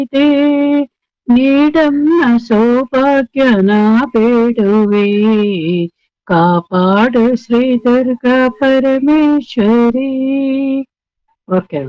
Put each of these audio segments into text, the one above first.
ಇದೆ ನೀಡಮ್ಮ ಸೌಭಾಗ್ಯನ ಬೇಡುವೆ ಕಾಪಾಡು Shri Durga Parameshwari okay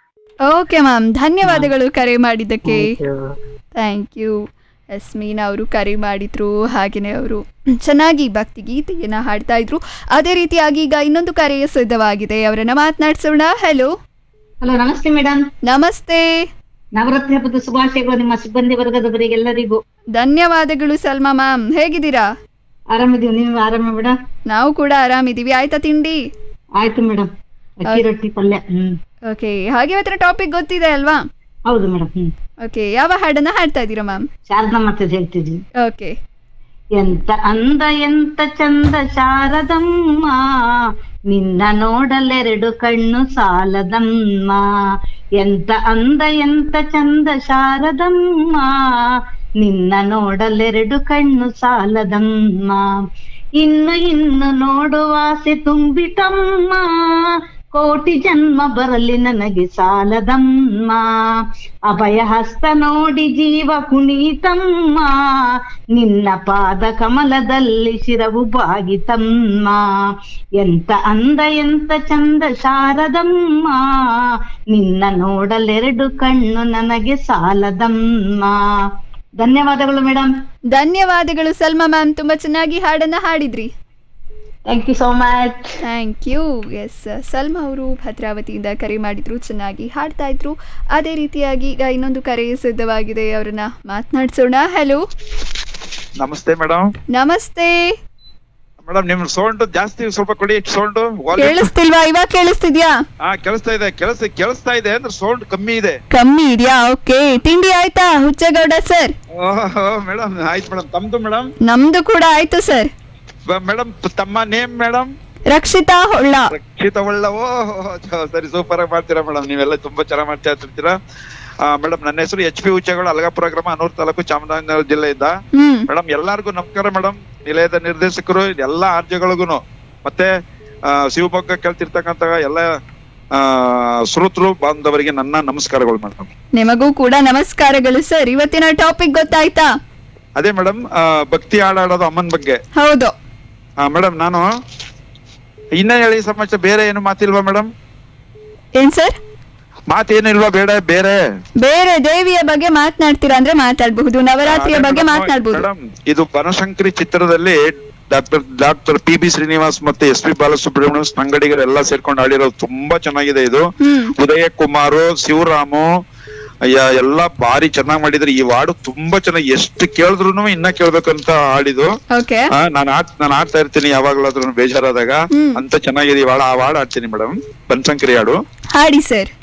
okay ma'am ಧನ್ಯವಾದಗಳು ಕರೆ ಮಾಡಿದ್ದಕ್ಕೆ ಥ್ಯಾಂಕ್ ಯು ಎಸ್ ಮೀನಾ ಅವರು ಕರೆ ಮಾಡಿದ್ರು ಹಾಗೆಯೇ ಅವರು ಚೆನ್ನಾಗಿ ಭಕ್ತಿ ಗೀತೆಯನ್ನು ಹಾಡ್ತಾ ಇದ್ರು ಅದೇ ರೀತಿಯಾಗಿ ಈಗ ಇನ್ನೊಂದು ಕರೆ ಸಿದ್ಧವಾಗಿದೆ ಅವರನ್ನ ಮಾತನಾಡಿಸೋಣ ಹಲೋ ಹಲೋ ನಮಸ್ತೆ ಮೇಡಮ್ ನಮಸ್ತೆ ನವರಾತ್ರಿ ಹಬ್ಬದ ಶುಭಾಶಯಗಳು ನಿಮ್ಮ ಸಿಬ್ಬಂದಿ ವರ್ಗದವರಿಗೆಲ್ಲರಿಗೂ ಧನ್ಯವಾದಗಳು ಸಲ್ಮಾ ಮ್ಯಾಮ್ ಹೇಗಿದ್ದೀರಾ ಆರಾಮಿದೀವಿ ನೀವು ಆರಾಮ ಮೇಡಮ್ ನಾವು ಕೂಡ ಆರಾಮಿದ್ದೀವಿ ಆಯ್ತಾ ತಿಂಡಿ ಆಯ್ತು ಮೇಡಮ್ ಅಕ್ಕಿ ರೊಟ್ಟಿ ಪಲ್ಯ ಹ್ಮ್ ಓಕೆ ಹಾಗೆ ಇವತ್ತಿನ ಟಾಪಿಕ್ ಗೊತ್ತಿದೆ ಅಲ್ವಾ ಹೌದು ಮೇಡಮ್ ಹ್ಮ್ ಓಕೆ ಯಾವ ಹಾಡನ್ನ ಹಾಡ್ತಾ ಇದ್ದೀರಾ ಮ್ಯಾಮ್ ಶಾರದಾ ಮಾತದ್ ಹೇಳ್ತಿದ್ವಿ ಓಕೆ ಎಂತ ಅಂದ ಎಂತ ಚಂದ ಶಾರದಮ್ಮ ನಿನ್ನ ನೋಡಲೆರಡು ಕಣ್ಣು ಸಾಲದಮ್ಮ ಎಂತ ಅಂದ ಎಂತ ಚಂದ ಶಾರದಮ್ಮ ನಿನ್ನ ನೋಡಲೆರಡು ಕಣ್ಣು ಸಾಲದಮ್ಮ ಇನ್ನು ಇನ್ನು ನೋಡುವಾಸೆ ತುಂಬಿಟಮ್ಮ ಕೋಟಿ ಜನ್ಮ ಬರಲಿ ನನಗೆ ಸಾಲದಮ್ಮ ಅಭಯ ಹಸ್ತ ನೋಡಿ ಜೀವ ಕುಣಿತಮ್ಮ ನಿನ್ನ ಪಾದ ಕಮಲದಲ್ಲಿ ಶಿರವು ಬಾಗಿತಮ್ಮ ಎಂತ ಅಂದ ಎಂತ ಚಂದ ಶಾರದಮ್ಮ ನಿನ್ನ ನೋಡಲೆರಡು ಕಣ್ಣು ನನಗೆ ಸಾಲದಮ್ಮ ಧನ್ಯವಾದಗಳು ಮೇಡಮ್ ಧನ್ಯವಾದಗಳು ಸಲ್ಮಾ ಮ್ಯಾಮ್ ತುಂಬಾ ಚೆನ್ನಾಗಿ ಹಾಡನ್ನ ಹಾಡಿದ್ರಿ thank you so much thank you S Salma ಅವರು ಭದ್ರಾವತಿಯಿಂದ ಕರೆ ಮಾಡಿದ್ರು ಚೆನ್ನಾಗಿ ಹಾಡ್ತಾ ಇದ್ರು ಅದೇ ರೀತಿಯಾಗಿ ಈಗ ಇನ್ನೊಂದು ಕರೆ ಸಿದ್ಧವಾಗಿದೆ ಅವರನ್ನ ಮಾತನಾಡಿಸೋಣ ಹಲೋ ನಮಸ್ತೆ ಮೇಡಮ್ ನಮಸ್ತೆ ಮೇಡಮ್ ನಿಮ್ ಸೌಂಡ್ ಜಾಸ್ತಿ ಸ್ವಲ್ಪ ಕೊಡಿ ಸೌಂಡ್ ಕೇಳಿಸ್ತಿಲ್ವಾ ಇವಾಗ ಕೇಳಿಸ್ತಿದ್ಯಾ ಹಾ ಕೇಳಿಸ್ತಾ ಇದೆ ಕೆಲಸ ಕೇಳಿಸ್ತಾ ಇದೆ ಅಂದ್ರೆ ಸೌಂಡ್ ಕಮ್ಮಿ ಇದೆ ಕಮ್ಮಿ ಇದೆಯಾ ಓಕೆ ತಿಂಡಿ ಆಯ್ತಾ ಹುಚ್ಚಗೌಡ ಸರ್ ಮೇಡಮ್ ಆಯ್ತು ಮೇಡಮ್ ತಮ್ದು ಮೇಡಮ್ ನಮ್ದು ಕೂಡ ಆಯ್ತು ಸರ್ ಮೇಡಮ್ ತಮ್ಮ ನೇಮ್ ಮೇಡಮ್ ರಕ್ಷಿತಾ ಹೊಳ್ಳ ರಕ್ಷಿತ ಒಳ್ಳ ಓ ಸರಿ ಸೂಪರ್ ಆಗಿ ಮಾಡ್ತೀರಾ ಮೇಡಮ್ ನೀವೆಲ್ಲ ತುಂಬಾ ಚೆನ್ನಾಗಿ ಮಾಡ್ತಾ ಇರ್ತೀರಾ ಮೇಡಮ್ ನನ್ನ ಹೆಸರು ಎಚ್ ಪಿ ಉಚ್ಚಗಳು ಅಲಗಾಪುರ ಗ್ರಾಮ ಅನೂರ್ ತಾಲೂಕು ಚಾಮರಾಜನಗರ ಜಿಲ್ಲೆಯಿಂದ ಹ್ಮ್ ಮೇಡಮ್ ಎಲ್ಲಾರ್ಗು ನಮಸ್ಕಾರ ಮೇಡಮ್ ನಿಲಯದ ನಿರ್ದೇಶಕರು ಎಲ್ಲಾ ಆರ್ಜಗಳಿಗೂ ಮತ್ತೆ ಆ, ಶಿವಮೊಗ್ಗ ಕೇಳ್ತಿರ್ತಕ್ಕಂತ ಎಲ್ಲ ಆ, ಶ್ರೋತೃ ಬಾಂಧವರಿಗೆ ನನ್ನ ನಮಸ್ಕಾರಗಳು ಮೇಡಮ್ ನಿಮಗೂ ಕೂಡ ನಮಸ್ಕಾರಗಳು ಸರ್ ಇವತ್ತಿನ ಟಾಪಿಕ್ ಗೊತ್ತಾಯ್ತಾ ಅದೇ ಮೇಡಮ್ ಭಕ್ತಿ ಹಾಡಾಡೋದು ಅಮ್ಮನ ಬಗ್ಗೆ ಹೌದು ಮೇಡಮ್ ನಾನು ಇನ್ನ ಹೇಳಿ ಸಮಾಚಾರ ಬೇರೆ ಏನು ಮಾತಿಲ್ವಾ ಮೇಡಮ್ ಏನ್ ಸರ್ ಮಾತೇನು ಇಲ್ವಾ ಬೇಡ ಬೇರೆ ಬೇರೆ ದೇವಿಯ ಬಗ್ಗೆ ಮಾತನಾಡ್ತೀರಾ ಅಂದ್ರೆ ಮಾತಾಡಬಹುದು ನವರಾತ್ರಿಯ ಬಗ್ಗೆ ಮಾತನಾಡಬಹುದು ಮೇಡಮ್ ಇದು ಬನಶಂಕರಿ ಚಿತ್ರದಲ್ಲಿ doctor doctor P B Srinivas ಮತ್ತೆ ಎಸ್ ಪಿ ಬಾಲಸುಬ್ರಹ್ಮಣ್ಯಂ ಸಂಗಡಿಗರು ಎಲ್ಲ ಸೇರ್ಕೊಂಡು ಆಡಿರೋದು ತುಂಬಾ ಚೆನ್ನಾಗಿದೆ ಇದು ಹ್ಮ್ ಉದಯ ಕುಮಾರ್ ಶಿವರಾಮು ಅಯ್ಯ ಎಲ್ಲ ಭಾರಿ ಚೆನ್ನಾಗಿ ಮಾಡಿದ್ರು ಈ ಹಾಡು ತುಂಬಾ ಚೆನ್ನಾಗಿ ಎಷ್ಟು ಕೇಳಿದ್ರು ಇನ್ನ ಕೇಳ್ಬೇಕಂತ ಹಾಡಿದು ಓಕೆ ಆ, ನಾನ್ ಆಡ್ ನಾನ್ ಆಡ್ತಾ ಇರ್ತೀನಿ ಯಾವಾಗ್ಲಾದ್ರೂ ಬೇಜಾರಾದಾಗ ಹ್ಮ್. ಅಂತ ಚೆನ್ನಾಗಿದೆ ಈ ಹಾಡು ಆ ಹಾಡು ಆಡ್ತೀನಿ ಮೇಡಮ್ ಬನಶಂಕರಿ ಹಾಡು ಹಾಡಿ ಸರ್